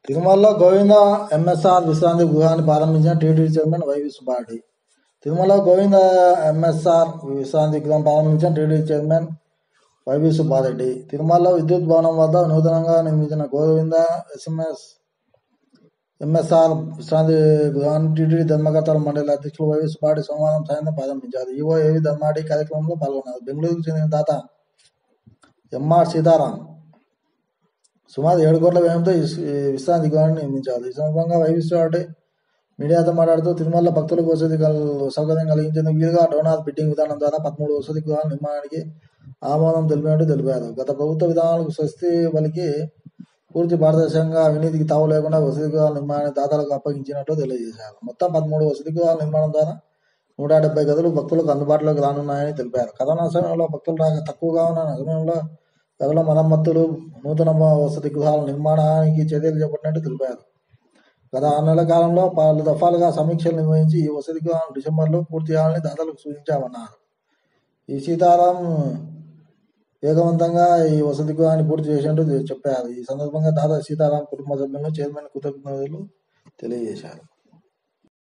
తిరుమలలో గోవింద ఎంఎస్ఆర్ విశ్రాంతి గృహాన్ని ప్రారంభించిన టీటీడీ చైర్మన్ వైవి సుబ్బారెడ్డి తిరుమలలో గోవింద ఎంఎస్ఆర్ విశ్రాంతి గృహం ప్రారంభించిన టీటీడీ చైర్మన్ వైవి సుబ్బారెడ్డి తిరుమలలో విద్యుత్ భవనం వద్ద నూతనంగా నిర్మించిన గోవింద ఎస్ఎంఎస్ ఎంఎస్ఆర్ విశ్రాంతి గృహాన్ని టీటీడీ ధర్మకర్తల మండలి అధ్యక్షులు వైవి సుబ్బారెడ్డి సోమవారం సాయంత్రం ప్రారంభించారు ఈవో ఏవి ధర్మాడి కార్యక్రమంలో పాల్గొన్నారు బెంగళూరుకు చెందిన దాత ఎంఆర్ సీతారాం సుమారు ఏడు కోట్ల వ్యయంతో ఈ స్- ఈ విశ్రాంతి గృహాన్ని నిర్మించారు ఈ సందర్భంగా వైవిశ్వరెడ్డి మీడియాతో మాట్లాడుతూ తిరుమల భక్తులకు వసతి కల్- సౌకర్యం కలిగించేందుకు వీలుగా డోనార్ బిడ్డింగ్ విధానం ద్వారా పదమూడు వసతి గృహాల నిర్మాణానికి ఆమోదం తెలిపినట్టు తెలిపారు గత ప్రభుత్వ విధానాలకు స్వస్తి పలికి పూర్తి పారదర్శకంగా అవినీతికి తావు లేకుండా వసతి గృహాల నిర్మాణాన్ని దాతలకు అప్పగించినట్లు తెలియజేశారు మొత్తం పదమూడు వసతి గృహాల నిర్మాణం ద్వారా నూట డెబ్బై గదులు భక్తులకు అందుబాటులోకి రానున్నాయని తెలిపారు కరోనా సమయంలో భక్తులు రాక తక్కువగా ఉన్న సమయంలో గదుల మరమ్మతులు నూతన వసతి గృహాల నిర్మాణానికి చర్యలు చేపట్టినట్టు తెలిపారు గత ఆరు నెలల కాలంలో పలు దఫాలుగా సమీక్షలు నిర్వహించి ఈ వసతి గృహాలను డిసెంబర్లో పూర్తి చేయాలని దాతలకు సూచించామన్నారు ఈ సీతారాం వేగవంతంగా ఈ వసతి గృహాన్ని పూర్తి చేసినట్టు చెప్పారు ఈ సందర్భంగా దాదా సీతారాం కుటుంబ సభ్యులను చైర్మన్ కృతజ్ఞతలు తెలియజేశారు